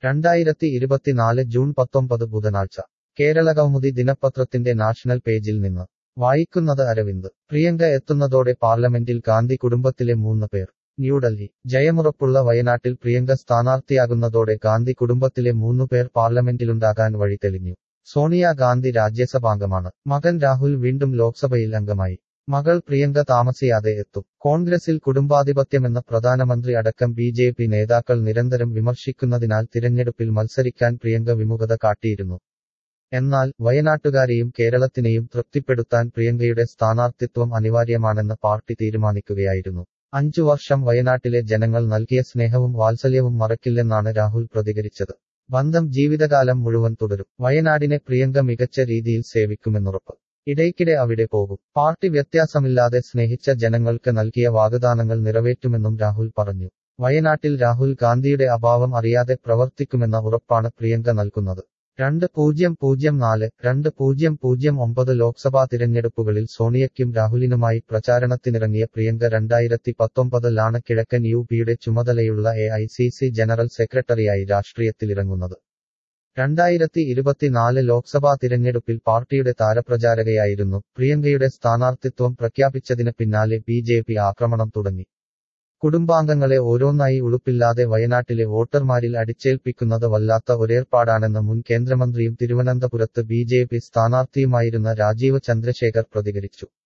രണ്ടായിരത്തി ഇരുപത്തിനാല് ജൂൺ പത്തൊമ്പത് ബുധനാഴ്ച കേരള കൗമുദി ദിനപത്രത്തിന്റെ നാഷണൽ പേജിൽ നിന്ന് വായിക്കുന്നത് അരവിന്ദ് പ്രിയങ്ക എത്തുന്നതോടെ പാർലമെന്റിൽ ഗാന്ധി കുടുംബത്തിലെ മൂന്ന് പേർ ന്യൂഡൽഹി ജയമുറപ്പുള്ള വയനാട്ടിൽ പ്രിയങ്ക സ്ഥാനാർത്ഥിയാകുന്നതോടെ ഗാന്ധി കുടുംബത്തിലെ മൂന്നു പേർ പാർലമെന്റിലുണ്ടാകാൻ വഴി തെളിഞ്ഞു സോണിയ ഗാന്ധി രാജ്യസഭാംഗമാണ് മകൻ രാഹുൽ വീണ്ടും ലോക്സഭയിൽ അംഗമായി മകൾ പ്രിയങ്ക താമസിയാതെ എത്തും കോൺഗ്രസിൽ കുടുംബാധിപത്യമെന്ന പ്രധാനമന്ത്രി അടക്കം ബി ജെ പി നേതാക്കൾ നിരന്തരം വിമർശിക്കുന്നതിനാൽ തിരഞ്ഞെടുപ്പിൽ മത്സരിക്കാൻ പ്രിയങ്ക വിമുഖത കാട്ടിയിരുന്നു എന്നാൽ വയനാട്ടുകാരെയും കേരളത്തിനെയും തൃപ്തിപ്പെടുത്താൻ പ്രിയങ്കയുടെ സ്ഥാനാർത്ഥിത്വം അനിവാര്യമാണെന്ന് പാർട്ടി തീരുമാനിക്കുകയായിരുന്നു അഞ്ചു വർഷം വയനാട്ടിലെ ജനങ്ങൾ നൽകിയ സ്നേഹവും വാത്സല്യവും മറക്കില്ലെന്നാണ് രാഹുൽ പ്രതികരിച്ചത് ബന്ധം ജീവിതകാലം മുഴുവൻ തുടരും വയനാടിനെ പ്രിയങ്ക മികച്ച രീതിയിൽ സേവിക്കുമെന്നുറപ്പ് ഇടയ്ക്കിടെ അവിടെ പോകും പാർട്ടി വ്യത്യാസമില്ലാതെ സ്നേഹിച്ച ജനങ്ങൾക്ക് നൽകിയ വാഗ്ദാനങ്ങൾ നിറവേറ്റുമെന്നും രാഹുൽ പറഞ്ഞു വയനാട്ടിൽ രാഹുൽ ഗാന്ധിയുടെ അഭാവം അറിയാതെ പ്രവർത്തിക്കുമെന്ന ഉറപ്പാണ് പ്രിയങ്ക നൽകുന്നത് രണ്ട് പൂജ്യം പൂജ്യം നാല് രണ്ട് പൂജ്യം പൂജ്യം ഒമ്പത് ലോക്സഭാ തിരഞ്ഞെടുപ്പുകളിൽ സോണിയയ്ക്കും രാഹുലിനുമായി പ്രചാരണത്തിനിറങ്ങിയ പ്രിയങ്ക രണ്ടായിരത്തി പത്തൊമ്പതിലാണ് കിഴക്കൻ യു പിയുടെ ചുമതലയുള്ള A I C C general സെക്രട്ടറിയായി രാഷ്ട്രീയത്തിലിറങ്ങുന്നത് രണ്ടായിരത്തി ഇരുപത്തിനാല് ലോക്സഭാ തിരഞ്ഞെടുപ്പിൽ പാർട്ടിയുടെ താരപ്രചാരകയായിരുന്നു പ്രിയങ്കയുടെ സ്ഥാനാർത്ഥിത്വം പ്രഖ്യാപിച്ചതിന് പിന്നാലെ ബി ജെ പി ആക്രമണം തുടങ്ങി കുടുംബാംഗങ്ങളെ ഓരോന്നായി ഉളുപ്പില്ലാതെ വയനാട്ടിലെ വോട്ടർമാരിൽ അടിച്ചേൽപ്പിക്കുന്നത് വല്ലാത്ത ഒരേർപ്പാടാണെന്ന് മുൻ കേന്ദ്രമന്ത്രിയും തിരുവനന്തപുരത്ത് ബി ജെ പി സ്ഥാനാർത്ഥിയുമായിരുന്ന രാജീവ് ചന്ദ്രശേഖർ പ്രതികരിച്ചു